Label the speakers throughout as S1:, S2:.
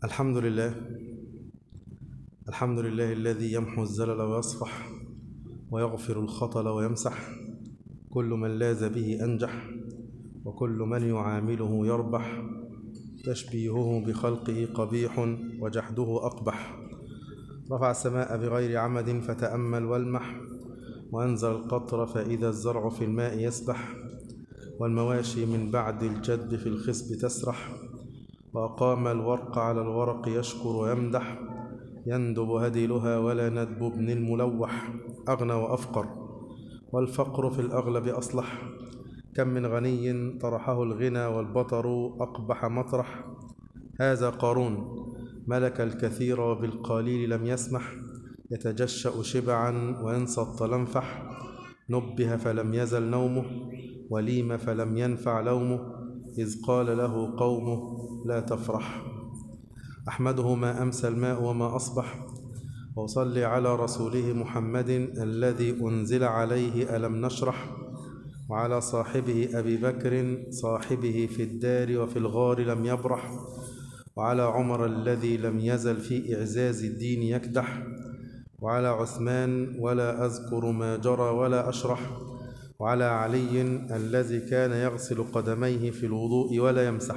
S1: الحمد لله الحمد لله الذي يمحو الزلل ويصفح ويغفر الخطل ويمسح كل من لاذ به أنجح وكل من يعامله يربح تشبيهه بخلقه قبيح وجحده أقبح رفع السماء بغير عمد فتأمل والمح وأنزل القطر فإذا الزرع في الماء يسبح والمواشي من بعد الجد في الخصب تسرح وأقام الورق على الورق يشكر ويمدح يندب هديلها ولا ندب ابن الملوح أغنى وأفقر والفقر في الأغلب أصلح كم من غني طرحه الغنى والبطر أقبح مطرح هذا قارون ملك الكثير بالقليل لم يسمح يتجشأ شبعا وينسى الطلنفح نبه فلم يزل نومه وليم فلم ينفع لومه إذ قال له قومه لا تفرح أحمده ما أمسى الماء وما أصبح وأصلي على رسوله محمد الذي أنزل عليه ألم نشرح وعلى صاحبه أبي بكر صاحبه في الدار وفي الغار لم يبرح وعلى عمر الذي لم يزل في إعزاز الدين يكدح وعلى عثمان ولا أذكر ما جرى ولا أشرح وعلى علي الذي كان يغسل قدميه في الوضوء ولا يمسح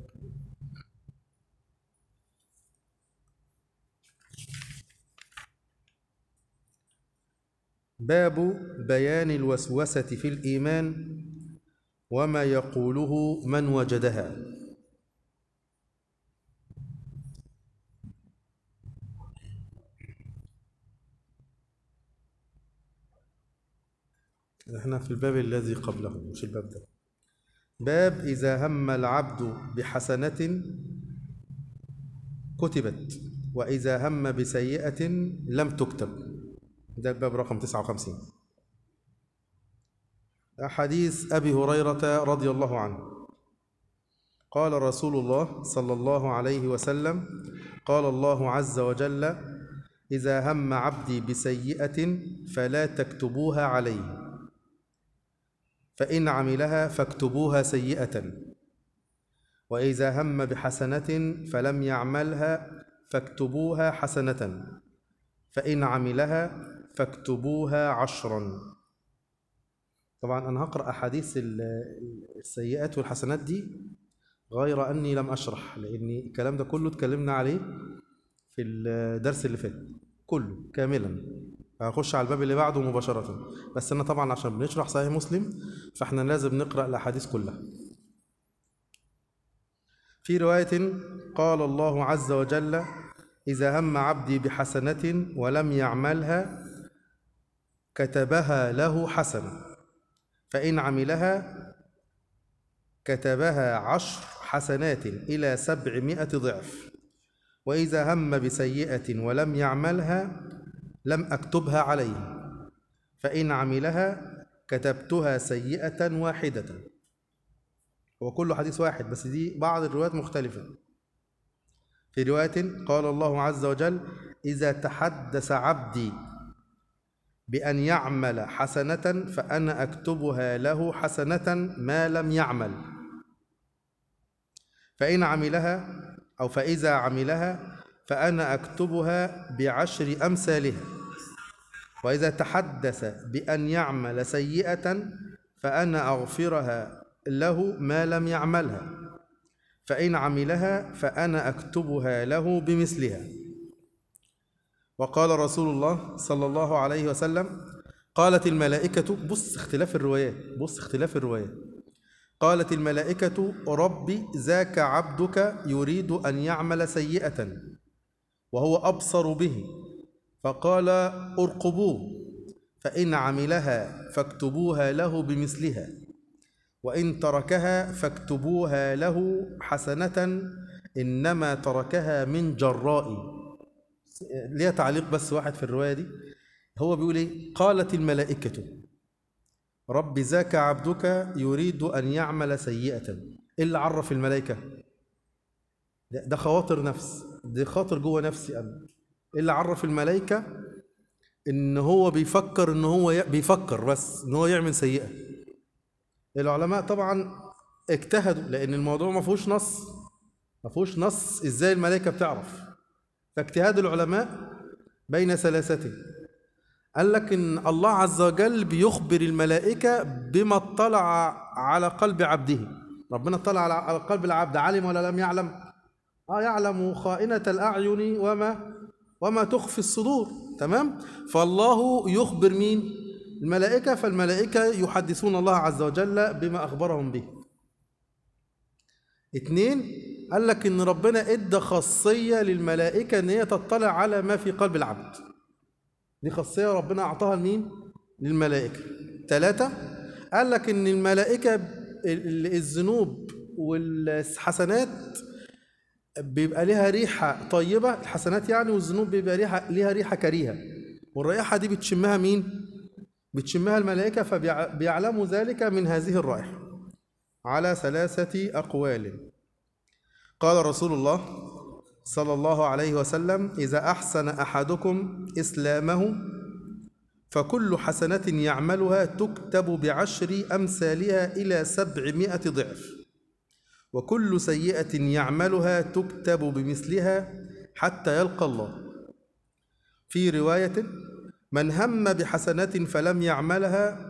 S1: باب بيان الوسوسة في الإيمان وما يقوله من وجدها احنا في الباب الذي قبله مش الباب ده باب إذا هم العبد بحسنة كتبت وإذا هم بسيئة لم تكتب ده الباب رقم 59 حديث أبي هريرة رضي الله عنه قال رسول الله صلى الله عليه وسلم قال الله عز وجل إذا هم عبدي بسيئة فلا تكتبوها عليه فإن عملها فاكتبوها سيئة وإذا هم بحسنة فلم يعملها فاكتبوها حسنة فإن عملها فاكتبوها عشرا طبعا أنا هقرأ أحاديث السيئات والحسنات دي غير أني لم أشرح لأن الكلام ده كله اتكلمنا عليه في الدرس اللي فات كله كاملا هخش على الباب اللي بعده مباشرة بس أنا طبعا عشان بنشرح صحيح مسلم فإحنا لازم نقرأ الأحاديث كلها في رواية قال الله عز وجل إذا هم عبدي بحسنة ولم يعملها كتبها له حسنة فإن عملها كتبها عشر حسنات إلى سبعمائة ضعف وإذا هم بسيئة ولم يعملها لم أكتبها عليه فإن عملها كتبتها سيئة واحدة هو كله حديث واحد بس دي بعض الروايات مختلفة في رواية قال الله عز وجل إذا تحدث عبدي بأن يعمل حسنة فأنا أكتبها له حسنة ما لم يعمل فإن عملها أو فإذا عملها فأنا أكتبها بعشر أمثالها وإذا تحدث بأن يعمل سيئة فأنا أغفرها له ما لم يعملها فإن عملها فأنا أكتبها له بمثلها وقال رسول الله صلى الله عليه وسلم قالت الملائكة بص اختلاف الروايات بص اختلاف الروايات قالت الملائكة ربي ذاك عبدك يريد أن يعمل سيئة وهو أبصر به فقال ارقبوه فإن عملها فاكتبوها له بمثلها وإن تركها فاكتبوها له حسنة إنما تركها من جرائي ليه تعليق بس واحد في الرواية دي هو بيقول إيه قالت الملائكة رب ذاك عبدك يريد أن يعمل سيئة إيه اللي عرف الملائكة ده, ده خواطر نفس دي خاطر جوه نفسي أنا إيه اللي عرف الملائكة إن هو بيفكر إن هو ي... بيفكر بس إن هو يعمل سيئة العلماء طبعا اجتهدوا لأن الموضوع ما فيهوش نص ما فيهوش نص ازاي الملائكة بتعرف فاجتهاد العلماء بين ثلاثة قال لك ان الله عز وجل بيخبر الملائكة بما اطلع على قلب عبده ربنا اطلع على- على قلب العبد علم ولا لم يعلم اه يعلم خائنة الأعين وما وما تخفي الصدور تمام فالله يخبر مين الملائكة فالملائكة يحدثون الله عز وجل بما أخبرهم به اتنين قال لك ان ربنا ادى خاصية للملائكة ان هي تطلع على ما في قلب العبد دي خاصية ربنا أعطاها لمين للملائكة ثلاثة قال لك ان الملائكة ال- الذنوب والحسنات بيبقى ليها ريحة طيبة الحسنات يعني والذنوب بيبقى ليها ليها ريحة كريهة والرائحة دي بتشمها مين؟ بتشمها الملائكة فبيعلموا ذلك من هذه الرائحة على ثلاثة أقوال قال رسول الله صلى الله عليه وسلم إذا أحسن أحدكم إسلامه فكل حسنة يعملها تكتب بعشر أمثالها إلى سبعمائة ضعف وكل سيئة يعملها تكتب بمثلها حتى يلقى الله في رواية من هم بحسنة فلم يعملها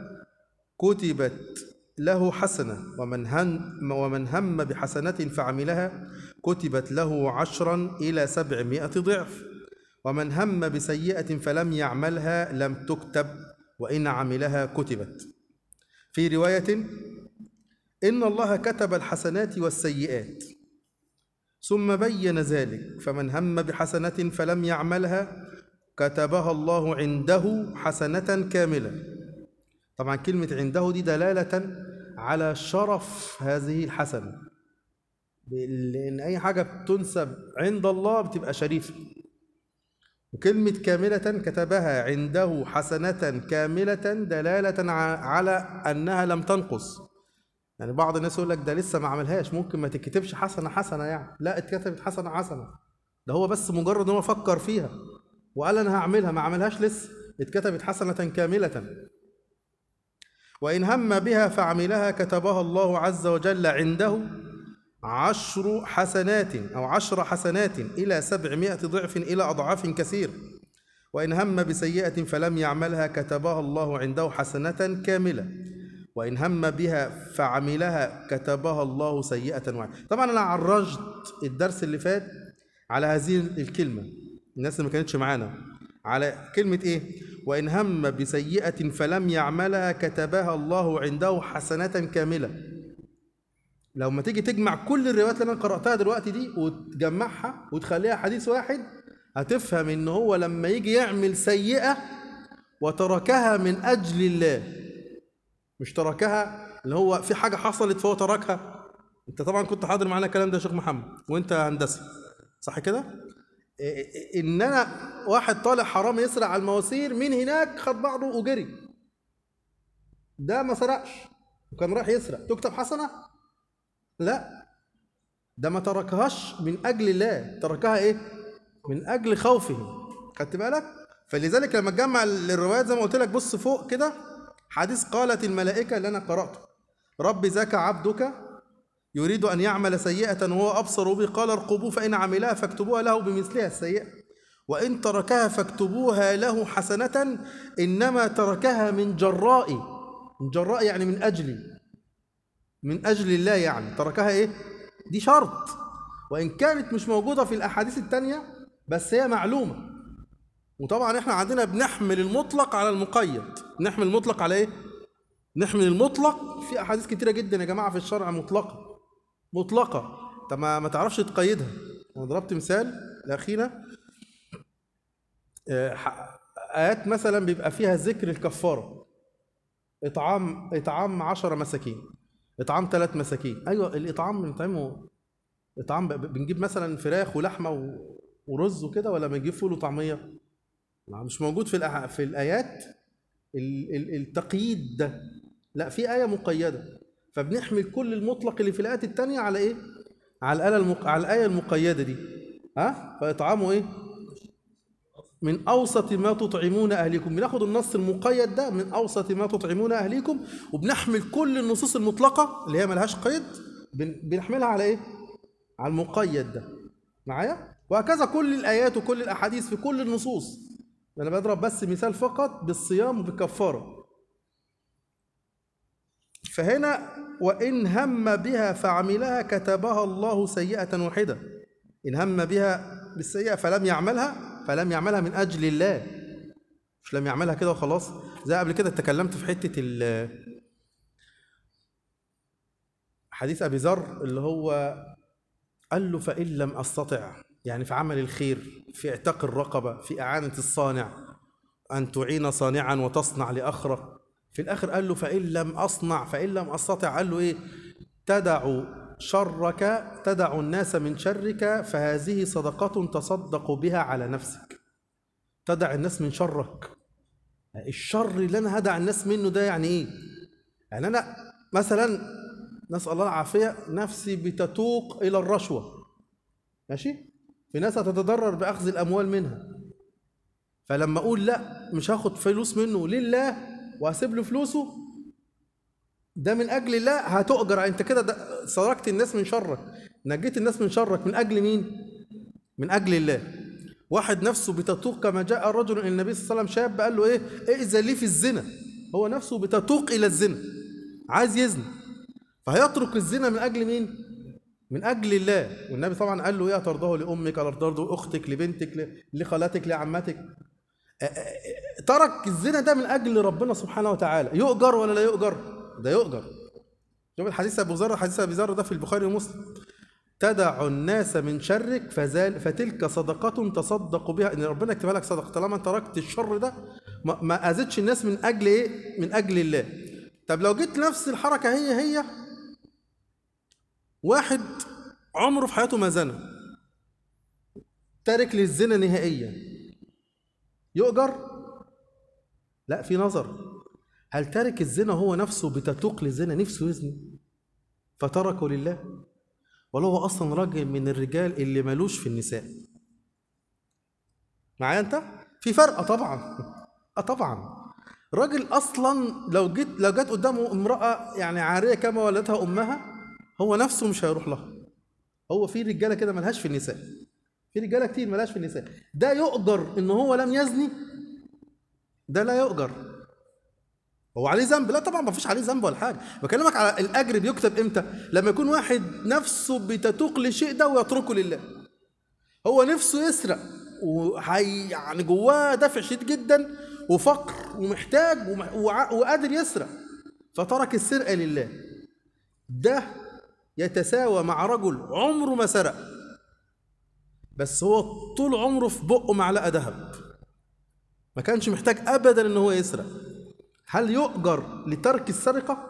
S1: كتبت له حسنة ومن هم, ومن هم بحسنة فعملها كتبت له عشرا إلى سبعمائة ضعف ومن هم بسيئة فلم يعملها لم تكتب وإن عملها كتبت في رواية إن الله كتب الحسنات والسيئات ثم بين ذلك فمن هم بحسنة فلم يعملها كتبها الله عنده حسنة كاملة طبعا كلمة عنده دي دلالة على شرف هذه الحسنة لأن أي حاجة بتنسب عند الله بتبقى شريفة وكلمة كاملة كتبها عنده حسنة كاملة دلالة ع- على أنها لم تنقص يعني بعض الناس يقول لك ده لسه ما عملهاش ممكن ما تكتبش حسنة حسنة يعني لا اتكتبت حسنة حسنة ده هو بس مجرد ان هو فكر فيها وقال انا هعملها ما عملهاش لسه اتكتبت حسنة كاملة وإن هم بها فعملها كتبها الله عز وجل عنده عشر حسنات أو عشر حسنات إلى سبعمائة ضعف إلى أضعاف كثير وإن هم بسيئة فلم يعملها كتبها الله عنده حسنة كاملة وإن هم بها فعملها كتبها الله سيئة واحدة طبعا أنا عرجت الدرس اللي فات على هذه الكلمة الناس اللي ما كانتش معانا على كلمة إيه وإن هم بسيئة فلم يعملها كتبها الله عنده حسنة كاملة لو ما تيجي تجمع كل الروايات اللي انا قراتها دلوقتي دي وتجمعها وتخليها حديث واحد هتفهم ان هو لما يجي يعمل سيئه وتركها من اجل الله مش تركها اللي هو في حاجه حصلت فهو تركها انت طبعا كنت حاضر معانا الكلام ده يا شيخ محمد وانت هندسه صح كده إيه إيه ان انا واحد طالع حرام يسرق على المواسير من هناك خد بعضه وجري ده ما سرقش وكان رايح يسرق تكتب حسنه لا ده ما تركهاش من اجل الله تركها ايه من اجل خوفه خدت بالك فلذلك لما تجمع الروايات زي ما قلت لك بص فوق كده حديث قالت الملائكه اللي انا قراته رب ذاك عبدك يريد ان يعمل سيئه وهو ابصر به قال ارقبوه فان عملها فاكتبوها له بمثلها السيئه وان تركها فاكتبوها له حسنه انما تركها من جراء من جراء يعني من اجلي من أجل الله يعني تركها إيه؟ دي شرط وإن كانت مش موجودة في الأحاديث التانية بس هي معلومة وطبعا إحنا عندنا بنحمل المطلق على المقيد نحمل المطلق على إيه؟ نحمل المطلق في أحاديث كتيرة جدا يا جماعة في الشرع مطلقة مطلقة أنت ما, ما تعرفش تقيدها أنا ضربت مثال لأخينا آه، ح- آيات مثلا بيبقى فيها ذكر الكفارة إطعام إطعام عشرة مساكين اطعام ثلاث مساكين ايوه الاطعام بنطعمه اطعام ب- ب- بنجيب مثلا فراخ ولحمه و- ورز وكده ولا بنجيب فول وطعميه ما مش موجود في الأح... في الايات ال... ال... التقييد ده لا في ايه مقيده فبنحمل كل المطلق اللي في الايات التانية على ايه على الايه المق... على الايه المقيده دي ها فاطعامه ايه من اوسط ما تطعمون اهليكم بناخد النص المقيد ده من اوسط ما تطعمون اهليكم وبنحمل كل النصوص المطلقه اللي هي ملهاش قيد بن- بنحملها على ايه على المقيد ده معايا وهكذا كل الايات وكل الاحاديث في كل النصوص انا بضرب بس مثال فقط بالصيام وبالكفاره فهنا وان هم بها فعملها كتبها الله سيئه واحده ان هم بها بالسيئه فلم يعملها فلم يعملها من اجل الله مش لم يعملها كده وخلاص زي قبل كده اتكلمت في حته ال حديث ابي ذر اللي هو قال له فان لم استطع يعني في عمل الخير في اعتاق الرقبه في اعانه الصانع ان تعين صانعا وتصنع لاخره في الاخر قال له فان لم اصنع فان لم استطع قال له ايه تدع شرك تدع الناس من شرك فهذه صدقه تصدق بها على نفسك تدع الناس من شرك الشر اللي انا هدع الناس منه ده يعني ايه يعني انا مثلا نسال الله العافيه نفسي بتتوق الى الرشوه ماشي في ناس هتتضرر باخذ الاموال منها فلما اقول لا مش هاخد فلوس منه لله واسيب له فلوسه ده من اجل الله هتؤجر انت كده ده- سرقت الناس من شرك نجيت الناس من شرك من اجل مين من اجل الله واحد نفسه بتتوق كما جاء رجل الى النبي صلى الله عليه وسلم شاب قال له ايه ائذن لي في الزنا هو نفسه بتتوق الى الزنا عايز يزني فهيترك الزنا من اجل مين من اجل الله والنبي طبعا قال له ايه ترضاه لامك ولا ترضاه لاختك لبنتك ل- لخالتك لعمتك أ- أ- ترك الزنا ده من اجل ربنا سبحانه وتعالى يؤجر ولا لا يؤجر ده يؤجر شوف الحديث ابو ذر حديث ابي ذر ده في البخاري ومسلم تدع الناس من شرك فزال فتلك صدقة تصدق بها ان ربنا يكتبها لك صدقة طالما انت تركت الشر ده ما, ما اذيتش الناس من اجل ايه؟ من اجل الله. طب لو جيت نفس الحركة هي هي واحد عمره في حياته ما زنى تارك للزنا نهائيا يؤجر؟ لا في نظر هل تارك الزنا هو نفسه بتتوق للزنا نفسه يزني فتركه لله ولا هو اصلا راجل من الرجال اللي ملوش في النساء معايا انت في فرق آه طبعا اه طبعا راجل اصلا لو جيت لو جت قدامه امراه يعني عاريه كما ولدتها امها هو نفسه مش هيروح لها هو في رجاله كده ملهاش في النساء في رجاله كتير ملهاش في النساء ده يؤجر ان هو لم يزني ده لا يؤجر هو عليه ذنب لا طبعا ما فيش عليه ذنب ولا حاجه بكلمك على الاجر بيكتب امتى لما يكون واحد نفسه بتتوق لشيء ده ويتركه لله هو نفسه يسرق وحي يعني جواه دافع شديد جدا وفقر ومحتاج ومح- وع- وقادر يسرق فترك السرقه لله ده يتساوى مع رجل عمره ما سرق بس هو طول عمره في بقه معلقه ذهب ما كانش محتاج ابدا ان هو يسرق هل يؤجر لترك السرقه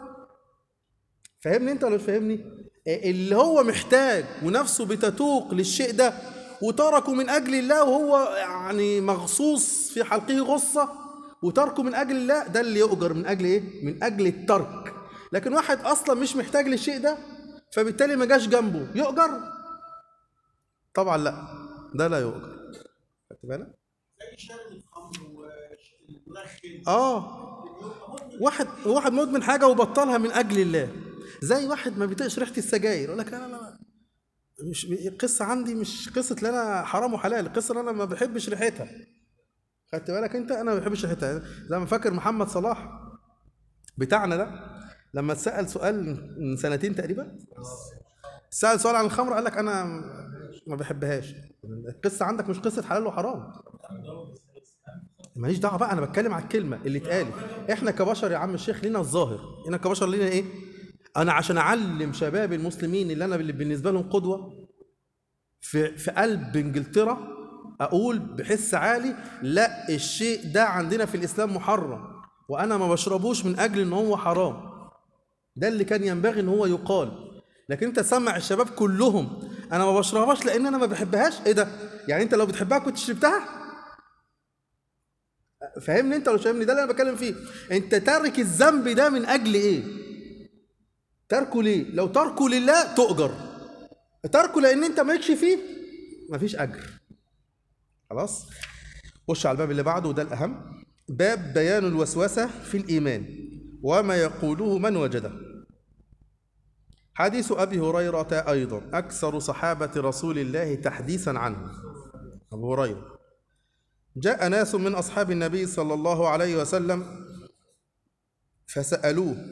S1: فاهمني انت ولا مش فاهمني اللي هو محتاج ونفسه بتتوق للشيء ده وتركه من اجل الله وهو يعني مغصوص في حلقه غصه وتركه من اجل الله ده اللي يؤجر من اجل ايه من اجل الترك لكن واحد اصلا مش محتاج للشيء ده فبالتالي ما جاش جنبه يؤجر طبعا لا ده لا يؤجر خدت بالك
S2: زي شرب الخمر والمدخن
S1: اه واحد واحد مدمن حاجه وبطلها من اجل الله زي واحد ما بيطيقش ريحه السجاير يقول لك لا لا لا مش القصه عندي مش قصه ان انا حرام وحلال القصه ان انا ما بحبش ريحتها خدت بالك انت انا ما بحبش ريحتها زي ما فاكر محمد صلاح بتاعنا ده لما اتسال سؤال من سنتين تقريبا سأل سؤال عن الخمر قال لك انا ما بحبهاش القصه عندك مش قصه حلال وحرام ماليش دعوه بقى انا بتكلم على الكلمه اللي اتقالت احنا كبشر يا عم الشيخ لينا الظاهر احنا كبشر لينا ايه انا عشان اعلم شباب المسلمين اللي انا اللي بالنسبه لهم قدوه في في قلب انجلترا اقول بحس عالي لا الشيء ده عندنا في الاسلام محرم وانا ما بشربوش من اجل ان هو حرام ده اللي كان ينبغي ان هو يقال لكن انت سمع الشباب كلهم انا ما بشربهاش لان انا ما بحبهاش ايه ده يعني انت لو بتحبها كنت شربتها فاهمني انت ولا مش فاهمني ده اللي انا بتكلم فيه انت تارك الذنب ده من اجل ايه تركه ليه لو تركه لله تؤجر تركه لان انت مالكش فيه مفيش اجر خلاص خش على الباب اللي بعده وده الاهم باب بيان الوسوسه في الايمان وما يقوله من وجده حديث أبي هريرة أيضا أكثر صحابة رسول الله تحديثا عنه أبو هريرة جاء ناس من أصحاب النبي صلى الله عليه وسلم فسألوه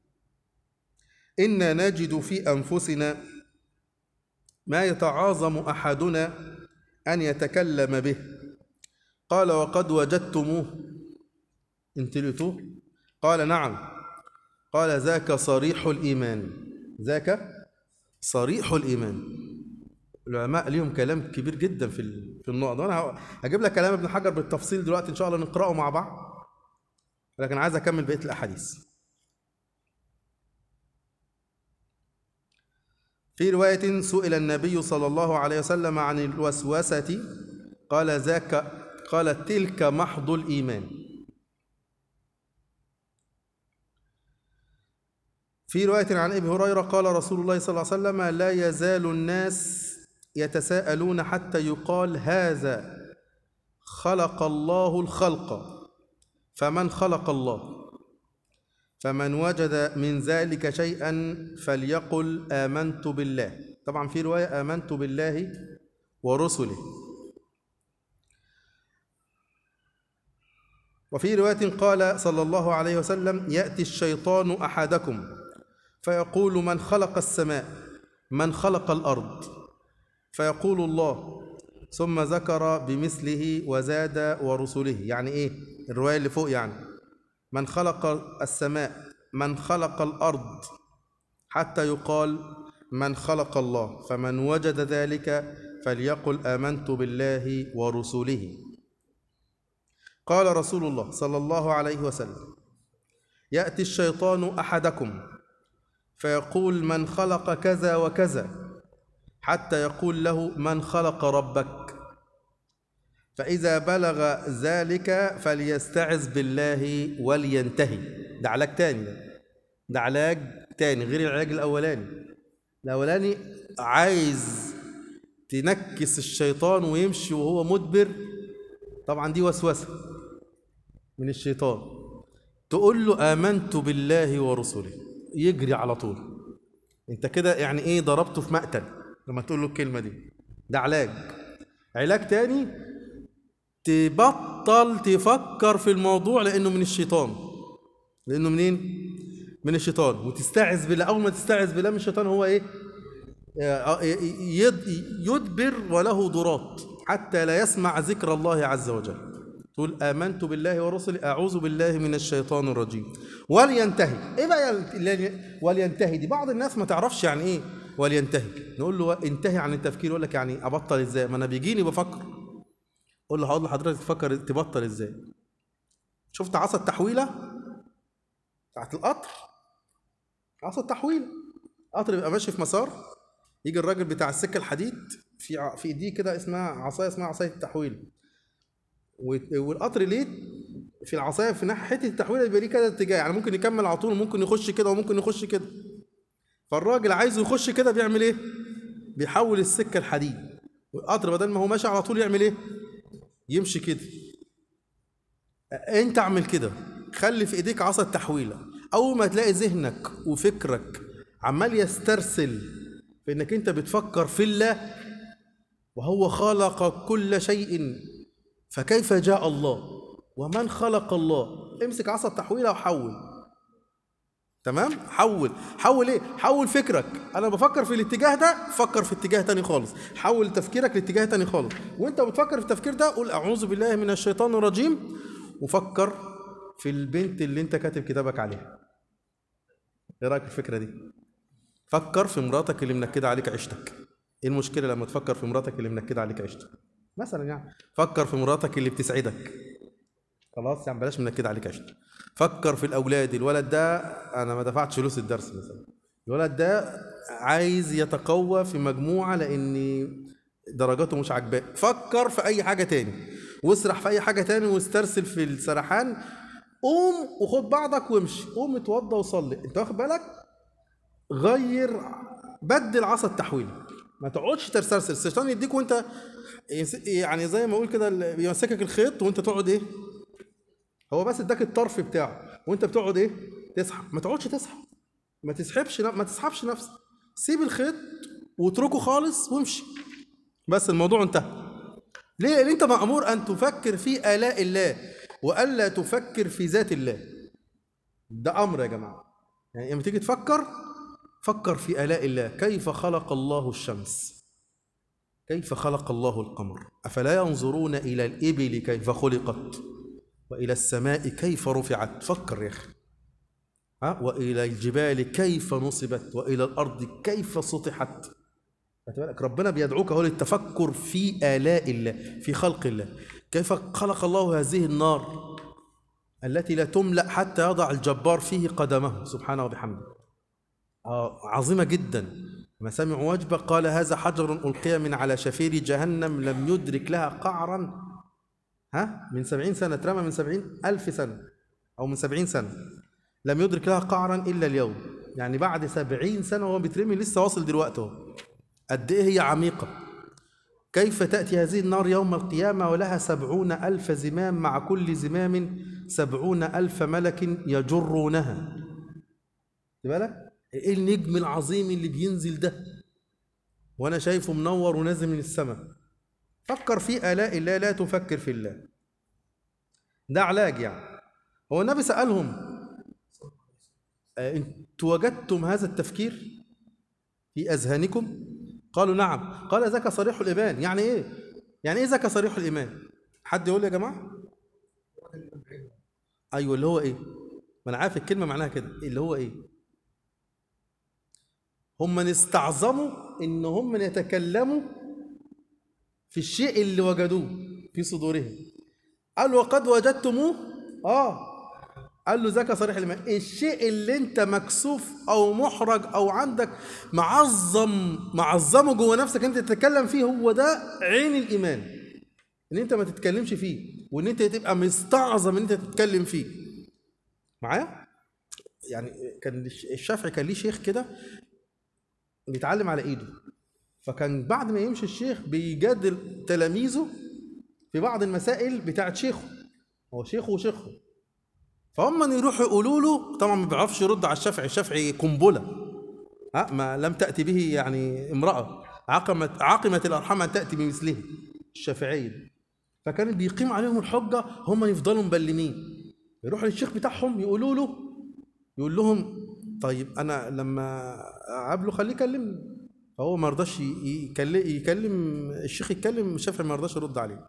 S1: إنا نجد في أنفسنا ما يتعاظم أحدنا أن يتكلم به قال وقد وجدتموه انتلتوه قال نعم قال ذاك صريح الإيمان ذاك صريح الإيمان العلماء ليهم كلام كبير جدا في ال- في النقط وانا هجيب لك كلام ابن حجر بالتفصيل دلوقتي ان شاء الله نقراه مع بعض لكن عايز اكمل بقيه الاحاديث في رواية سئل النبي صلى الله عليه وسلم عن الوسوسة قال ذاك قال تلك محض الإيمان في رواية عن أبي هريرة قال رسول الله صلى الله عليه وسلم لا يزال الناس يتساءلون حتى يقال هذا خلق الله الخلق فمن خلق الله فمن وجد من ذلك شيئا فليقل آمنت بالله طبعا في رواية آمنت بالله ورسله وفي رواية قال صلى الله عليه وسلم يأتي الشيطان أحدكم فيقول من خلق السماء من خلق الأرض فيقول الله ثم ذكر بمثله وزاد ورسله يعني إيه الرواية اللي فوق يعني من خلق السماء من خلق الأرض حتى يقال من خلق الله فمن وجد ذلك فليقل آمنت بالله ورسله قال رسول الله صلى الله عليه وسلم يأتي الشيطان أحدكم فيقول من خلق كذا وكذا حتى يقول له من خلق ربك فإذا بلغ ذلك فليستعذ بالله ولينتهي ده علاج تاني ده ده علاج تاني غير العلاج الأولاني الأولاني عايز تنكس الشيطان ويمشي وهو مدبر طبعا دي وسوسة من الشيطان تقول له آمنت بالله ورسله يجري على طول انت كده يعني ايه ضربته في مقتل لما تقول له الكلمة دي ده علاج علاج تاني تبطل تفكر في الموضوع لانه من الشيطان لانه منين من الشيطان وتستعذ بالله اول ما تستعذ بالله من الشيطان هو ايه يد- يدبر وله ضرات حتى لا يسمع ذكر الله عز وجل تقول آمنت بالله ورسله أعوذ بالله من الشيطان الرجيم ولينتهي إيه بقى ال- ولينتهي دي بعض الناس ما تعرفش يعني إيه ولينتهي نقول له انتهي عن التفكير يقول لك يعني أبطل إزاي ما أنا بيجيني بفكر قول له هقول لحضرتك تفكر تبطل إزاي شفت عصا التحويلة بتاعت القطر عصا التحويلة قطر بيبقى ماشي في مسار يجي الراجل بتاع السكة الحديد في ع- في ايديه كده اسمها عصايه اسمها عصايه التحويل وت- والقطر ليه في العصايه في ناحيه حته التحويل يبقى ليه كده اتجاه يعني ممكن يكمل على طول وممكن يخش كده وممكن يخش كده فالراجل عايزه يخش كده بيعمل ايه بيحول السكه الحديد والقطر بدل ما هو ماشي على طول يعمل ايه يمشي كده انت اعمل كده خلي في ايديك عصا التحويله اول ما تلاقي ذهنك وفكرك عمال يسترسل في انك انت بتفكر في الله وهو خلق كل شيء فكيف جاء الله ومن خلق الله امسك عصا التحويله وحول تمام حول حول ايه حول فكرك انا بفكر في الاتجاه ده فكر في اتجاه تاني خالص حول تفكيرك لاتجاه تاني خالص وانت بتفكر في التفكير ده قول اعوذ بالله من الشيطان الرجيم وفكر في البنت اللي انت كاتب كتابك عليها ايه رايك في الفكره دي فكر في مراتك اللي منكده عليك عيشتك ايه المشكله لما تفكر في مراتك اللي منكده عليك عيشتك مثلا يعني فكر في مراتك اللي بتسعدك خلاص يعني بلاش منكده عليك عيشتك فكر في الاولاد الولد ده انا ما دفعتش فلوس الدرس مثلا الولد ده عايز يتقوى في مجموعه لان درجاته مش عاجباه فكر في اي حاجه تاني واسرح في اي حاجه تاني واسترسل في السرحان قوم وخد بعضك وامشي قوم اتوضى وصلي انت واخد بالك غير بدل عصا التحويل ما تقعدش ترسرسل الشيطان يديك وانت يمس- يعني زي ما اقول كده ال- يمسكك الخيط وانت تقعد ايه هو بس اداك الطرف بتاعه وانت بتقعد ايه تسحب ما تقعدش تسحب ما تسحبش ن- ما تسحبش نفسك سيب الخيط واتركه خالص وامشي بس الموضوع انتهى ليه لان انت مامور ان تفكر في الاء الله والا تفكر في ذات الله ده امر يا جماعه يعني لما تيجي تفكر فكر في الاء الله كيف خلق الله الشمس كيف خلق الله القمر افلا ينظرون الى الابل كيف خلقت والى السماء كيف رفعت فكر يا اخي ها والى الجبال كيف نصبت والى الارض كيف سطحت خدت بالك ربنا بيدعوك هو للتفكر في آلاء الله في خلق الله كيف خلق الله هذه النار التي لا تملأ حتى يضع الجبار فيه قدمه سبحانه وبحمده آه عظيمة جدا ما سمعوا وجبة قال هذا حجر ألقي من على شفير جهنم لم يدرك لها قعرا ها من سبعين سنة اترمى من سبعين ألف سنة أو من سبعين سنة لم يدرك لها قعرا إلا اليوم يعني بعد سبعين سنة وهو بيترمي لسه واصل دلوقتي اهو قد إيه هي عميقة كيف تأتي هذه النار يوم القيامة ولها سبعون ألف زمام مع كل زمام سبعون ألف ملك يجرونها خد بالك إيه النجم العظيم اللي بينزل ده وأنا شايفه منور ونازل من السماء فكر في آلاء الله لا تفكر في الله ده علاج يعني هو النبي سألهم آه، انتوا وجدتم هذا التفكير في أذهانكم قالوا نعم قال ذاك صريح الإيمان يعني إيه يعني إيه ذاك صريح الإيمان حد يقول لي يا جماعة أيوة اللي هو إيه ما أنا عارف الكلمة معناها كده اللي هو إيه هم من استعظموا إن هم من يتكلموا في الشيء اللي وجدوه في صدورهم قال وقد وجدتموه آه قال له ذاك صريح الإيمان الشيء اللي انت مكسوف او محرج او عندك معظم معظمه جوه نفسك انت تتكلم فيه هو ده عين الايمان ان انت ما تتكلمش فيه وان انت تبقى مستعظم ان انت تتكلم فيه معايا يعني كان الشافعي كان ليه شيخ كده بيتعلم على ايده فكان بعد ما يمشي الشيخ بيجادل تلاميذه في بعض المسائل بتاعت شيخه هو شيخه وشيخه فهم من يروحوا يقولوا له طبعا ما بيعرفش يرد على الشافعي الشافعي قنبله ها ما لم تاتي به يعني امراه عقمت عقمت الارحام ان تاتي بمثله الشافعيه فكان بيقيم عليهم الحجه هم يفضلوا مبلمين يروحوا للشيخ بتاعهم يقولوا له يقول لهم طيب انا لما اقابله خليه يكلمني فهو ما رضاش يكلم, يكلم الشيخ يتكلم الشافعي ما رضاش يرد عليه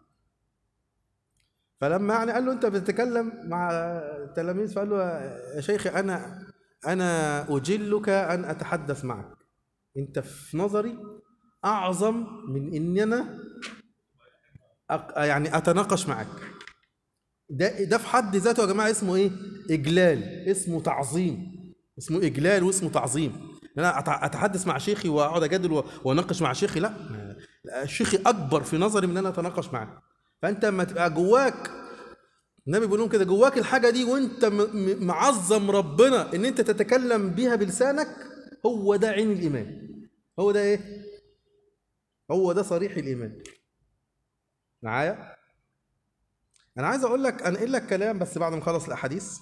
S1: فلما يعني قال له انت بتتكلم مع التلاميذ فقال له يا شيخي انا انا اجلك ان اتحدث معك انت في نظري اعظم من ان انا أق... يعني اتناقش معك ده ده في حد ذاته يا جماعه اسمه ايه اجلال اسمه تعظيم اسمه اجلال واسمه تعظيم انا أت- اتحدث مع شيخي واقعد اجادل و- واناقش مع شيخي لا لا، شيخي اكبر في نظري من ان انا اتناقش معاه فانت لما تبقى جواك النبي بيقول لهم كده جواك الحاجه دي وانت م- م- معظم ربنا ان انت تتكلم بيها بلسانك هو ده عين الايمان هو ده ايه هو ده صريح الايمان معايا انا عايز اقول لك انقل لك كلام بس بعد ما نخلص الاحاديث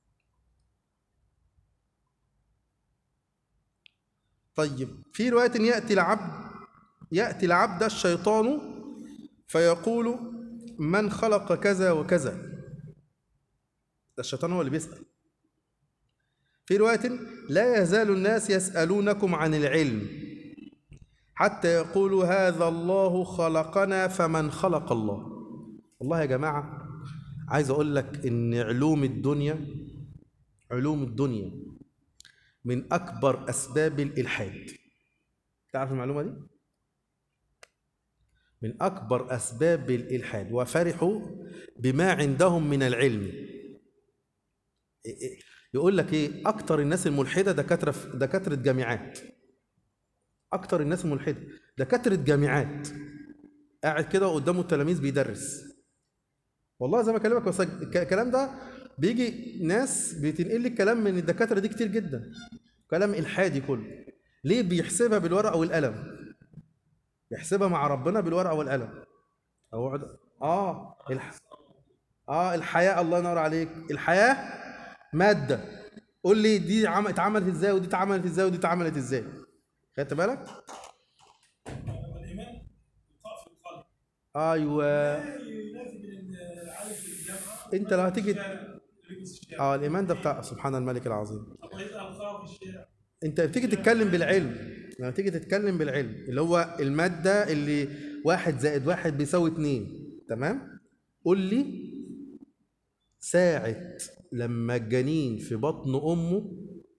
S1: طيب في روايه ياتي العبد ياتي العبد الشيطان فيقول من خلق كذا وكذا ده الشيطان هو اللي بيسأل في رواية لا يزال الناس يسألونكم عن العلم حتى يقولوا هذا الله خلقنا فمن خلق الله والله يا جماعة عايز أقول لك إن علوم الدنيا علوم الدنيا من أكبر أسباب الإلحاد تعرف المعلومة دي؟ من أكبر أسباب الإلحاد وفرحوا بما عندهم من العلم يقول لك إيه أكتر الناس الملحدة دكاترة في- دكاترة جامعات أكتر الناس الملحدة دكاترة جامعات قاعد كده قدامه التلاميذ بيدرس والله زي ما بكلمك بس الك- الكلام ده بيجي ناس بتنقل لي الكلام من الدكاترة دي كتير جدا كلام إلحادي كله ليه بيحسبها بالورقة والقلم يحسبها مع ربنا بالورقه والقلم او عد- اه الح... اه الحياه الله ينور عليك الحياه ماده قول لي دي عم... اتعملت ازاي ودي اتعملت ازاي ودي اتعملت ازاي خدت بالك
S2: والايمان يقع في القلب
S1: ايوه
S2: لازم العالم في الجامعه
S1: انت لو هتيجي
S2: يلبس الشارع
S1: اه الايمان ده بتاع سبحان الملك العظيم
S2: طب واذا القاه في الشارع
S1: انت بتيجي تتكلم بالعلم لما تيجي تتكلم بالعلم اللي هو المادة اللي واحد زائد واحد بيساوي اتنين تمام قول لي ساعة لما الجنين في بطن أمه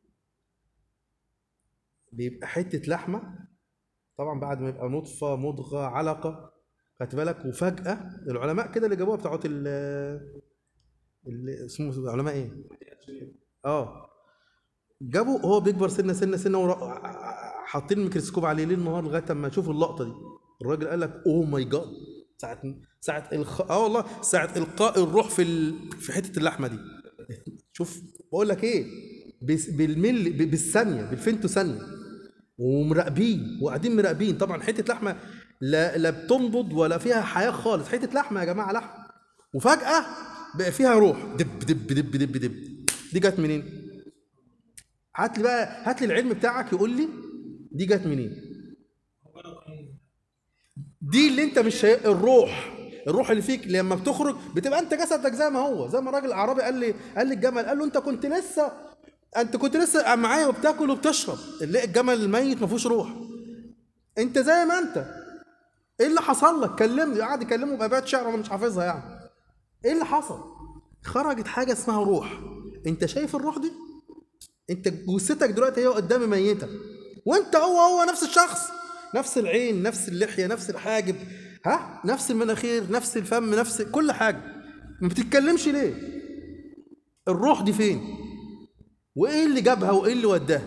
S1: بيبقى حتة لحمة طبعا بعد ما يبقى نطفة مضغة علقة خدت بالك وفجأة العلماء كده اللي جابوها بتاعت ال اللي اسمه علماء ايه؟ اه جابوا هو بيكبر سنه سنه سنه ورا... حاطين الميكروسكوب عليه ليل نهار لغايه اما يشوفوا اللقطه دي الراجل قال لك اوه ماي جاد ساعه ساعه الخ... اه والله ساعه القاء الروح في ال... في حته اللحمه دي شوف بقول لك ايه بس... بالملي ب... بالثانيه بالفنتو ثانيه ومراقبين وقاعدين مراقبين طبعا حته لحمه لا لا بتنبض ولا فيها حياه خالص حته لحمه يا جماعه لحمه وفجاه بقى فيها روح دب دب دب دب دب دي جت منين؟ هات لي بقى هات لي العلم بتاعك يقول لي دي جت منين دي اللي انت مش شايف الروح الروح اللي فيك لما بتخرج بتبقى انت جسدك زي ما هو زي ما الراجل الاعرابي قال لي قال لي الجمل قال له انت كنت لسه انت كنت لسه معايا وبتاكل وبتشرب اللي الجمل الميت ما فيهوش روح انت زي ما انت ايه اللي حصل لك كلمني قعد يكلمه بابيات شعر انا مش حافظها يعني ايه اللي حصل خرجت حاجه اسمها روح انت شايف الروح دي انت جثتك دلوقتي هي قدامي ميته وانت هو هو نفس الشخص نفس العين نفس اللحيه نفس الحاجب ها نفس المناخير نفس الفم نفس كل حاجه ما بتتكلمش ليه الروح دي فين وايه اللي جابها وايه اللي وداها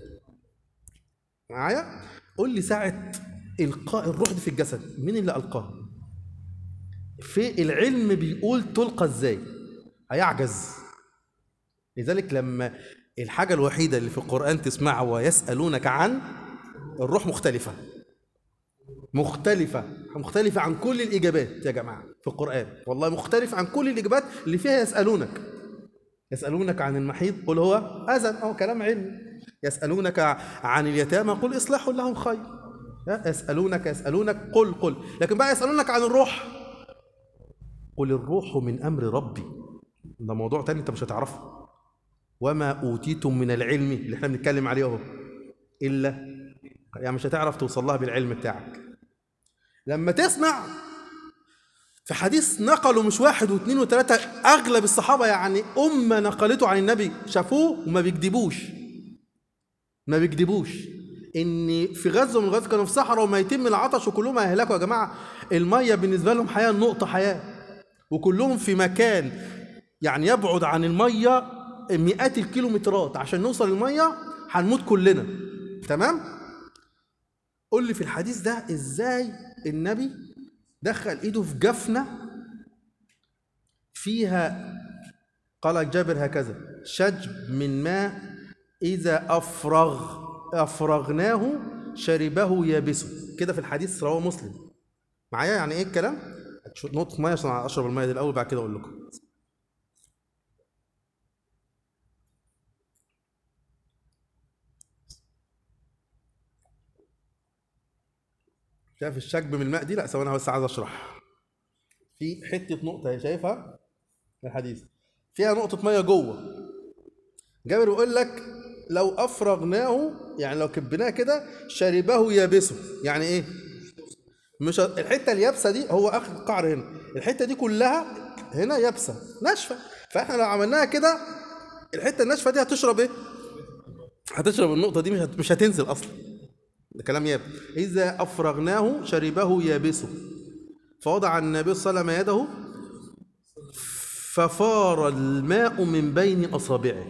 S1: معايا قول لي ساعه القاء الروح دي في الجسد مين اللي القاها في العلم بيقول تلقى ازاي هيعجز لذلك لما الحاجة الوحيدة اللي في القرآن تسمعها ويسألونك عن الروح مختلفة مختلفة مختلفة عن كل الإجابات يا جماعة في القرآن والله مختلف عن كل الإجابات اللي فيها يسألونك يسألونك عن المحيط قل هو أذن أو كلام علمي يسألونك عن اليتامى قل إصلاح لهم خير يسألونك يسألونك قل قل لكن بقى يسألونك عن الروح قل الروح من أمر ربي ده موضوع تاني أنت مش هتعرفه وما أوتيتم من العلم اللي احنا بنتكلم عليه اهو إلا يعني مش هتعرف توصل لها بالعلم بتاعك لما تسمع في حديث نقلوا مش واحد واثنين وثلاثة أغلب الصحابة يعني أمة نقلته عن النبي شافوه وما بيكذبوش ما بيكذبوش إن في غزة من الغزوات كانوا في صحراء وما يتم العطش وكلهم هيهلكوا يا جماعة المية بالنسبة لهم حياة نقطة حياة وكلهم في مكان يعني يبعد عن المية مئات الكيلومترات عشان نوصل للميه هنموت كلنا تمام قول لي في الحديث ده ازاي النبي دخل ايده في جفنه فيها قال جابر هكذا شجب من ماء اذا افرغ افرغناه شربه يابسه كده في الحديث رواه مسلم معايا يعني ايه الكلام نقطه ميه عشان اشرب الميه دي الاول بعد كده اقول لكم شايف الشجب من الماء دي لا ثواني بس عايز اشرح في حته نقطه هي شايفها في الحديث فيها نقطه ميه جوه جابر بيقول لك لو افرغناه يعني لو كبناه كده شربه يابسه يعني ايه مش الحته اليابسه دي هو اخر القعر هنا الحته دي كلها هنا يابسه ناشفه فاحنا لو عملناها كده الحته الناشفه دي هتشرب ايه هتشرب النقطه دي مش هت- مش هتنزل اصلا ده كلام ياب إذا أفرغناه شربه يابسه فوضع النبي صلى الله عليه وسلم يده ففار الماء من بين أصابعه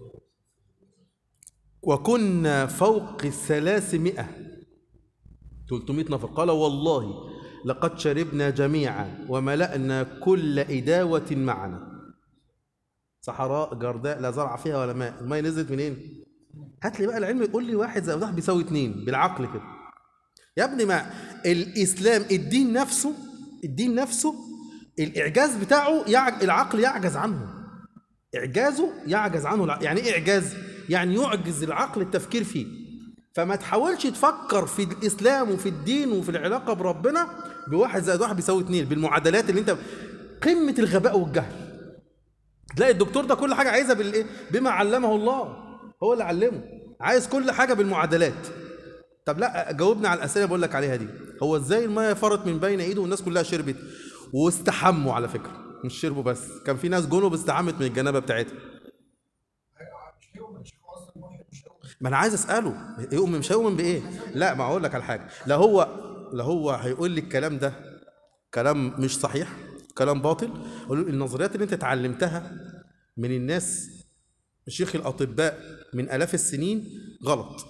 S1: وكنا فوق الثلاثمائة 300 نفر قال والله لقد شربنا جميعا وملأنا كل إداوة معنا صحراء جرداء لا زرع فيها ولا ماء الماء نزلت منين هات لي بقى العلم يقول لي واحد زائد واحد بيساوي اتنين بالعقل كده يا ابني ما الاسلام الدين نفسه الدين نفسه الاعجاز بتاعه يعج... العقل يعجز عنه اعجازه يعجز عنه الع... يعني ايه اعجاز يعني يعجز العقل التفكير فيه فما تحاولش تفكر في الاسلام وفي الدين وفي العلاقه بربنا بواحد زائد واحد بيساوي اتنين بالمعادلات اللي انت قمه الغباء والجهل تلاقي الدكتور ده كل حاجه عايزها بالايه بما علمه الله هو اللي علمه عايز كل حاجه بالمعادلات طب لا جاوبني على الاسئله اللي بقول لك عليها دي هو ازاي الميه فرت من بين ايده والناس كلها شربت واستحموا على فكره مش شربوا بس كان في ناس جنوب استحمت من الجنابه بتاعتها
S3: مش هيؤمن مش هو اصلا واحد مش هيؤمن
S1: ما انا عايز اساله يؤمن مش هيؤمن بايه لا ما اقول لك على حاجه لا هو لا هو هيقول لي الكلام ده كلام مش صحيح كلام باطل اقول له النظريات اللي انت اتعلمتها من الناس شيخ الاطباء من الاف السنين غلط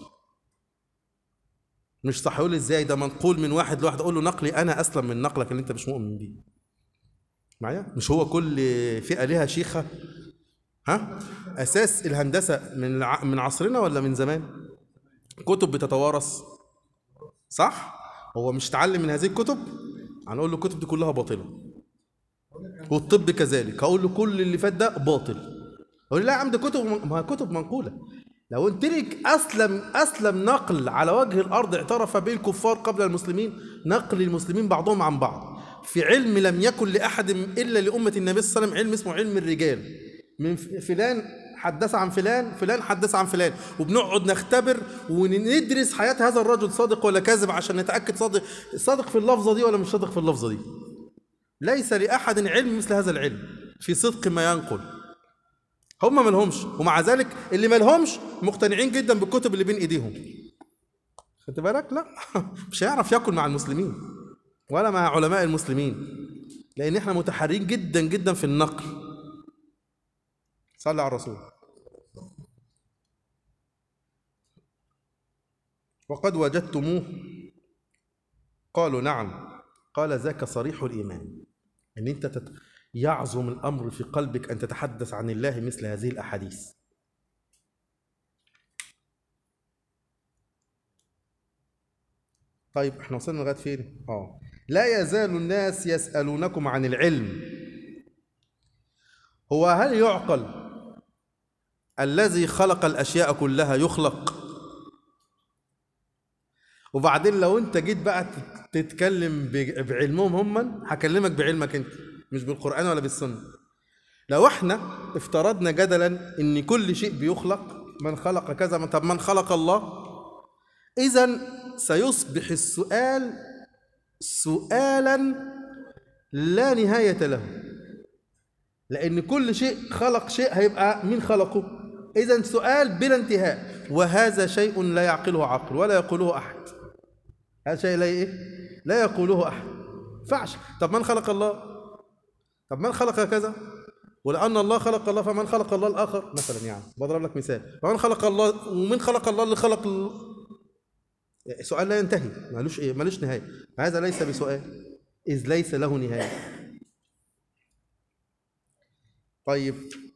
S1: مش صح يقول لي ازاي ده منقول من واحد لواحد اقول له نقلي انا اسلم من نقلك اللي انت مش مؤمن بيه معايا مش هو كل فئه ليها شيخه ها اساس الهندسه من الع... من عصرنا ولا من زمان كتب بتتوارث صح هو مش اتعلم من هذه الكتب هنقول له الكتب دي كلها باطله والطب كذلك هقول له كل اللي فات ده باطل اقول له لا يا عم ده كتب ما هي كتب منقوله لو قلت لك اسلم اسلم نقل على وجه الارض اعترف به الكفار قبل المسلمين نقل المسلمين بعضهم عن بعض في علم لم يكن لاحد الا لامه النبي صلى الله عليه وسلم علم اسمه علم الرجال من ف- فلان حدث عن فلان فلان حدث عن فلان وبنقعد نختبر وندرس حياه هذا الرجل صادق ولا كاذب عشان نتاكد صادق صادق في اللفظه دي ولا مش صادق في اللفظه دي ليس لاحد علم مثل هذا العلم في صدق ما ينقل هم ما لهمش ومع ذلك اللي ما لهمش مقتنعين جدا بالكتب اللي بين ايديهم خدت بالك لا مش هيعرف ياكل مع المسلمين ولا مع علماء المسلمين لان احنا متحرين جدا جدا في النقل صلى على الرسول وقد وجدتموه قالوا نعم قال ذاك صريح الايمان ان انت تت... يعظم الامر في قلبك ان تتحدث عن الله مثل هذه الاحاديث طيب احنا وصلنا لغايه فين اه لا يزال الناس يسالونكم عن العلم هو هل يعقل الذي خلق الاشياء كلها يخلق وبعدين لو انت جيت بقى تت- تتكلم ب- بعلمهم هم هكلمك بعلمك انت مش بالقران ولا بالسنه لو احنا افترضنا جدلا ان كل شيء بيخلق من خلق كذا من طب من خلق الله اذا سيصبح السؤال سؤالا لا نهايه له لان كل شيء خلق شيء هيبقى مين خلقه اذا سؤال بلا انتهاء وهذا شيء لا يعقله عقل ولا يقوله احد هذا شيء لا ايه لا يقوله احد فعش طب من خلق الله طب من خلق كذا ولان الله خلق الله فمن خلق الله الاخر مثلا يعني بضرب لك مثال فمن خلق الله ومن خلق الله اللي خلق ال... سؤال لا ينتهي مالوش ايه مالوش نهايه هذا ليس بسؤال اذ ليس له نهايه طيب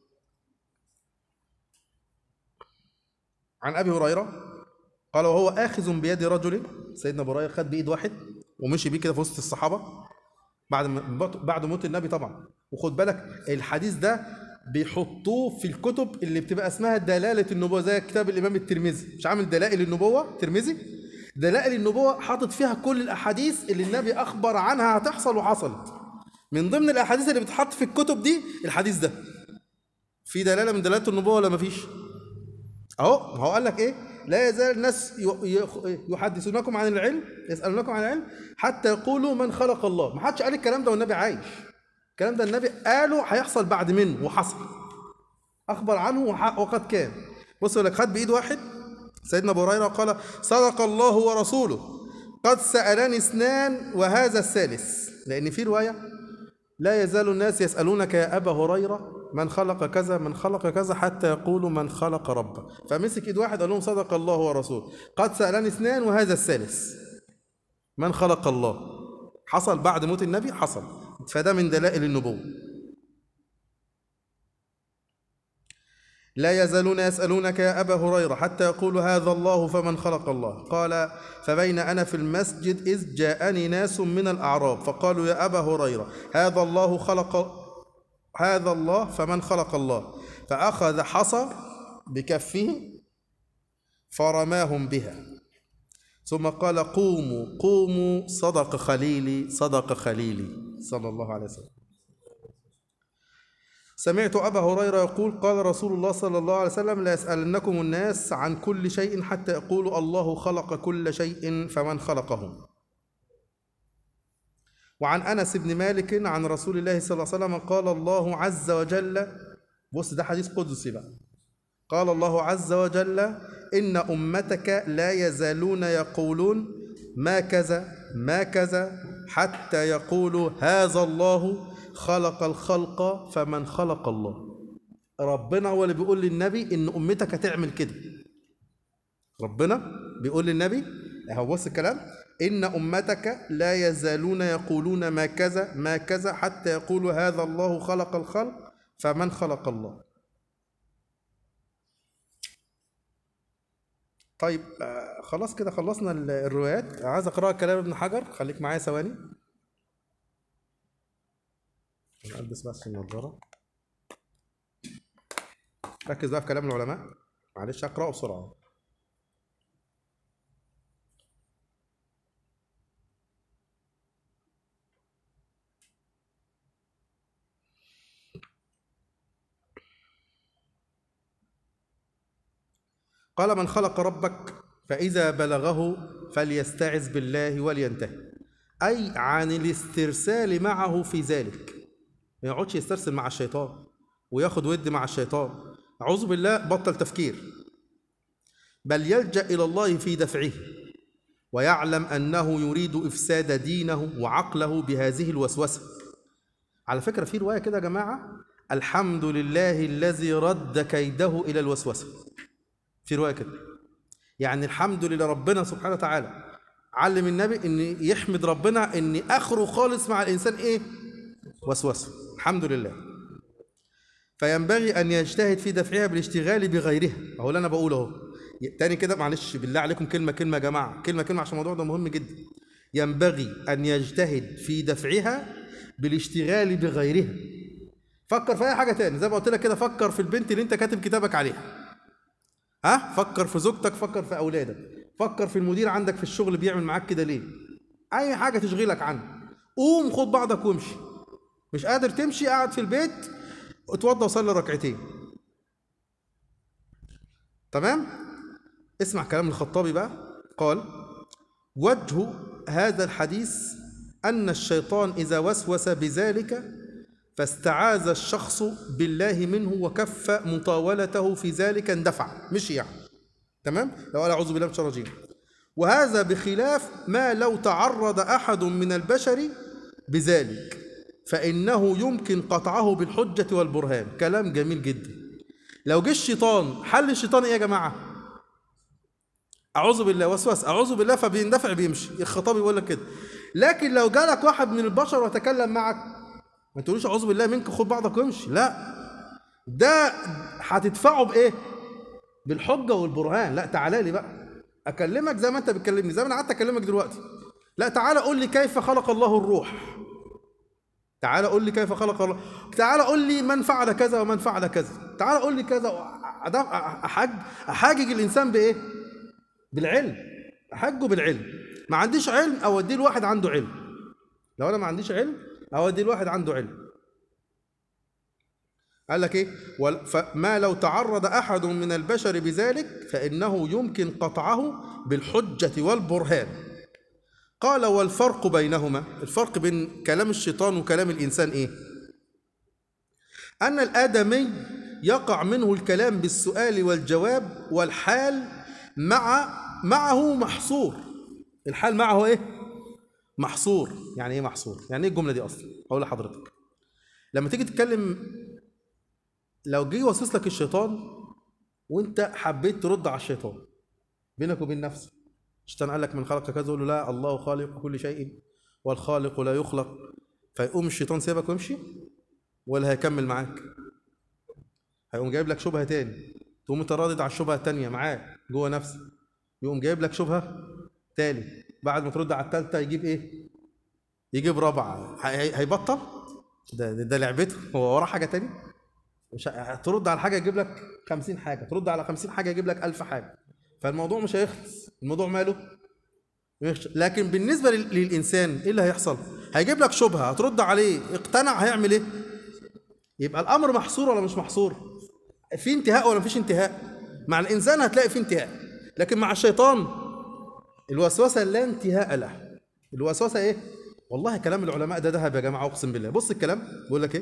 S1: عن ابي هريره قال وهو اخذ بيد رجل سيدنا ابو هريره خد بايد واحد ومشي بيه كده في وسط الصحابه بعد ما بعد موت النبي طبعا وخد بالك الحديث ده بيحطوه في الكتب اللي بتبقى اسمها دلاله النبوه زي كتاب الامام الترمذي مش عامل دلائل النبوه ترمذي دلائل النبوه حاطط فيها كل الاحاديث اللي النبي اخبر عنها هتحصل وحصلت من ضمن الاحاديث اللي بتحط في الكتب دي الحديث ده في دلاله من دلالات النبوه ولا مفيش اهو ما هو قال لك ايه لا يزال الناس ي- ي- يحدثونكم عن العلم يسالونكم عن العلم حتى يقولوا من خلق الله ما حدش قال الكلام ده والنبي عايش الكلام ده النبي قاله هيحصل بعد منه وحصل اخبر عنه وح- وقد كان بص يقول لك خد بايد واحد سيدنا ابو هريره قال صدق الله ورسوله قد سالني اثنان وهذا الثالث لان في روايه لا يزال الناس يسألونك يا أبا هريرة من خلق كذا من خلق كذا حتى يقولوا من خلق ربه فمسك ايد واحد قال لهم صدق الله ورسوله قد سألني اثنان وهذا الثالث من خلق الله حصل بعد موت النبي حصل فده من دلائل النبوة لا يزالون يسألونك يا أبا هريرة حتى يقولوا هذا الله فمن خلق الله قال فبين أنا في المسجد إذ جاءني ناس من الأعراب فقالوا يا أبا هريرة هذا الله خلق هذا الله فمن خلق الله فأخذ حصى بكفه فرماهم بها ثم قال قوموا قوموا صدق خليلي صدق خليلي صلى الله عليه وسلم سمعت أبا هريرة يقول قال رسول الله صلى الله عليه وسلم لا يسألنكم الناس عن كل شيء حتى يقولوا الله خلق كل شيء فمن خلقه وعن أنس بن مالك عن رسول الله صلى الله عليه وسلم قال الله عز وجل بص ده حديث قدسي بقى قال الله عز وجل إن أمتك لا يزالون يقولون ما كذا ما كذا حتى يقولوا هذا الله خلق الخلق فمن خلق الله ربنا هو اللي بيقول للنبي إن أمتك هتعمل كده ربنا بيقول للنبي اهو بص الكلام إن أمتك لا يزالون يقولون ما كذا ما كذا حتى يقولوا هذا الله خلق الخلق فمن خلق الله طيب آه، خلاص كده خلصنا ال- الروايات عايز اقرا كلام ابن حجر خليك معايا ثواني أنا البس بس النضاره ركز بقى في كلام العلماء معلش اقراه بسرعه قال من خلق ربك فإذا بلغه فليستعذ بالله ولينتهي أي عن الاسترسال معه في ذلك ما يقعدش يسترسل مع الشيطان وياخد ود مع الشيطان أعوذ بالله بطل تفكير بل يلجأ إلى الله في دفعه ويعلم أنه يريد إفساد دينه وعقله بهذه الوسوسة على فكرة في رواية كده يا جماعة الحمد لله الذي رد كيده إلى الوسوسة في روايه كده يعني الحمد لله ربنا سبحانه وتعالى علم النبي ان يحمد ربنا ان اخره خالص مع الانسان ايه وسوسه الحمد لله فينبغي ان يجتهد في دفعها بالاشتغال بغيرها اهو اللي انا بقوله اهو تاني كده معلش بالله عليكم كلمه كلمه يا جماعه كلمه كلمه عشان الموضوع ده مهم جدا ينبغي ان يجتهد في دفعها بالاشتغال بغيرها فكر في اي حاجه تاني زي ما قلت لك كده فكر في البنت اللي انت كاتب كتابك عليها ها فكر في زوجتك فكر في اولادك فكر في المدير عندك في الشغل بيعمل معاك كده ليه اي حاجه تشغلك عنه قوم خد بعضك وامشي مش قادر تمشي قاعد في البيت اتوضى وصلي ركعتين تمام اسمع كلام الخطابي بقى قال وجه هذا الحديث ان الشيطان اذا وسوس بذلك فاستعاذ الشخص بالله منه وكف مطاولته في ذلك اندفع مش يعني تمام لو قال اعوذ بالله من الشيطان الرجيم وهذا بخلاف ما لو تعرض احد من البشر بذلك فانه يمكن قطعه بالحجه والبرهان كلام جميل جدا لو جه الشيطان حل الشيطان ايه يا جماعه اعوذ بالله وسوس اعوذ بالله فبيندفع بيمشي الخطابي بيقول لك كده لكن لو جالك واحد من البشر وتكلم معك ما تقولوش اعوذ بالله منك خد بعضك وامشي لا ده هتدفعه بايه بالحجه والبرهان لا تعالى لي بقى اكلمك زي ما انت بتكلمني زي ما انا قعدت اكلمك دلوقتي لا تعالى قول لي كيف خلق الله الروح تعالى قول لي كيف خلق الله تعالى قول لي من فعل كذا ومن فعل كذا تعالى قول لي كذا أدف- احج احاجج الانسان بايه بالعلم احجه بالعلم ما عنديش علم اوديه لواحد عنده علم لو انا ما عنديش علم اودي الواحد عنده علم قال لك ايه ول- فما لو تعرض احد من البشر بذلك فانه يمكن قطعه بالحجه والبرهان قال والفرق بينهما الفرق بين كلام الشيطان وكلام الانسان ايه ان الادمي يقع منه الكلام بالسؤال والجواب والحال مع معه محصور الحال معه ايه محصور يعني ايه محصور يعني ايه الجمله دي اصلا اقول لحضرتك لما تيجي تتكلم لو جه وسوس لك الشيطان وانت حبيت ترد على الشيطان بينك وبين نفسك الشيطان قال لك من خلق كذا قول له لا الله خالق كل شيء والخالق لا يخلق فيقوم الشيطان سيبك ويمشي ولا هيكمل معاك هيقوم جايب لك شبهه تاني تقوم انت راضي على الشبهه التانيه معاه جوه نفسك يقوم جايب لك شبهه تالت بعد ما ترد على التالتة يجيب ايه يجيب رابعة هي- هي- هيبطل ده, ده, ده لعبته هو وراه حاجة تاني مش ه- ترد على حاجة يجيب لك خمسين حاجة ترد على خمسين حاجة يجيب لك ألف حاجة فالموضوع مش هيخلص الموضوع ماله مش- لكن بالنسبة لل- للإنسان إيه اللي هيحصل؟ هيجيب لك شبهة هترد عليه اقتنع هيعمل إيه؟ يبقى الأمر محصور ولا مش محصور؟ في انتهاء ولا مفيش انتهاء؟ مع الإنسان هتلاقي في انتهاء لكن مع الشيطان الوسوسة لا انتهاء له الوسوسة إيه؟ والله كلام العلماء ده ذهب يا جماعة أقسم بالله بص الكلام بيقول لك إيه؟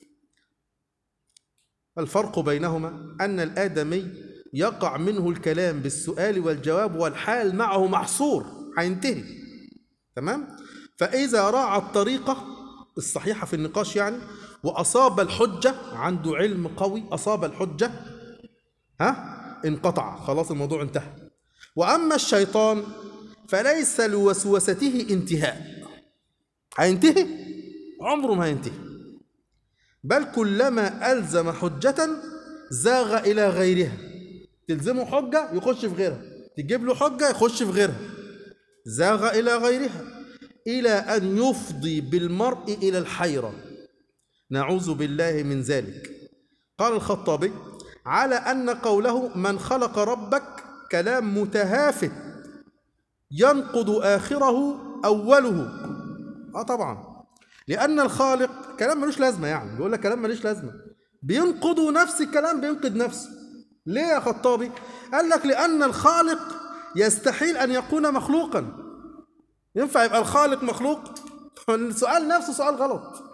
S1: الفرق بينهما أن الآدمي يقع منه الكلام بالسؤال والجواب والحال معه محصور هينتهي تمام فإذا راعى الطريقة الصحيحة في النقاش يعني وأصاب الحجة عنده علم قوي أصاب الحجة ها انقطع خلاص الموضوع انتهى وأما الشيطان فليس لوسوسته انتهاء هينتهي عمره ما هينتهي بل كلما ألزم حجة زاغ إلى غيرها تلزمه حجة يخش في غيرها تجيب له حجة يخش في غيرها زاغ إلى غيرها إلى أن يفضي بالمرء إلى الحيرة نعوذ بالله من ذلك قال الخطابي على أن قوله من خلق ربك كلام متهافت ينقض آخره أوله آه طبعا لأن الخالق كلام ملوش لازمة يعني بيقول لك كلام ملوش لازمة بينقضوا نفس الكلام بينقض نفسه ليه يا خطابي؟ قال لك لأن الخالق يستحيل أن يكون مخلوقا ينفع يبقى الخالق مخلوق؟ السؤال نفسه سؤال غلط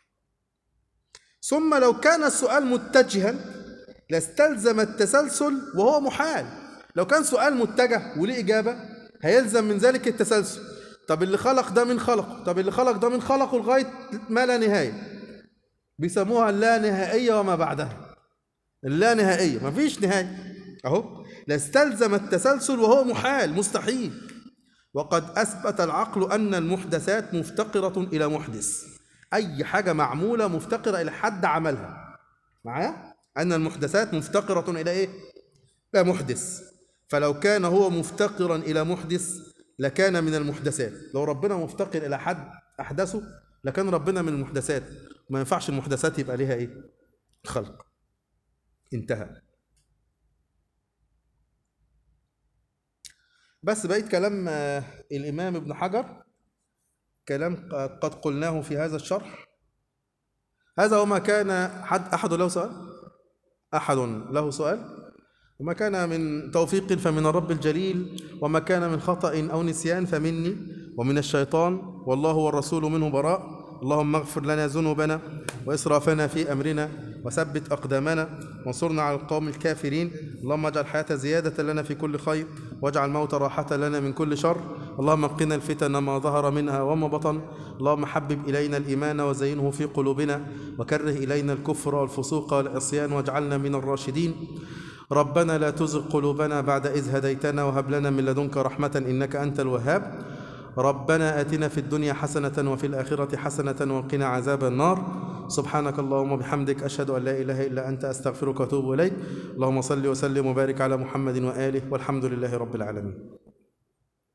S1: ثم لو كان السؤال متجها لاستلزم التسلسل وهو محال لو كان سؤال متجه وليه إجابة هيلزم من ذلك التسلسل طب اللي خلق ده من خلقه طب اللي خلق ده من خلقه لغاية ما لا نهاية بيسموها اللا نهائية وما بعدها اللا نهائية مفيش نهاية أهو لاستلزم التسلسل وهو محال مستحيل وقد أثبت العقل أن المحدثات مفتقرة إلى محدث أي حاجة معمولة مفتقرة إلى حد عملها معايا؟ أن المحدثات مفتقرة إلى إيه؟ إلى محدث فلو كان هو مفتقرا إلى محدث لكان من المحدثات لو ربنا مفتقر إلى حد أحدثه لكان ربنا من المحدثات ما ينفعش المحدثات يبقى ليها إيه؟ خلق انتهى بس بقيت كلام آه، الإمام ابن حجر كلام قد قلناه في هذا الشرح هذا وما كان حد أحد له سؤال أحد له سؤال وما كان من توفيق فمن الرب الجليل وما كان من خطأ أو نسيان فمني ومن الشيطان والله والرسول منه براء اللهم اغفر لنا ذنوبنا وإسرافنا في أمرنا وثبت أقدامنا وانصرنا على القوم الكافرين اللهم اجعل الحياة زيادة لنا في كل خير واجعل الموت راحة لنا من كل شر اللهم قنا الفتن ما ظهر منها وما بطن اللهم حبب إلينا الإيمان وزينه في قلوبنا وكره إلينا الكفر والفسوق والعصيان واجعلنا من الراشدين ربنا لا تزغ قلوبنا بعد إذ هديتنا وهب لنا من لدنك رحمة إنك أنت الوهاب ربنا آتنا في الدنيا حسنة وفي الآخرة حسنة وقنا عذاب النار سبحانك اللهم وبحمدك أشهد أن لا إله إلا أنت أستغفرك وأتوب إليك اللهم صل وسلم وبارك على محمد وآله والحمد لله رب العالمين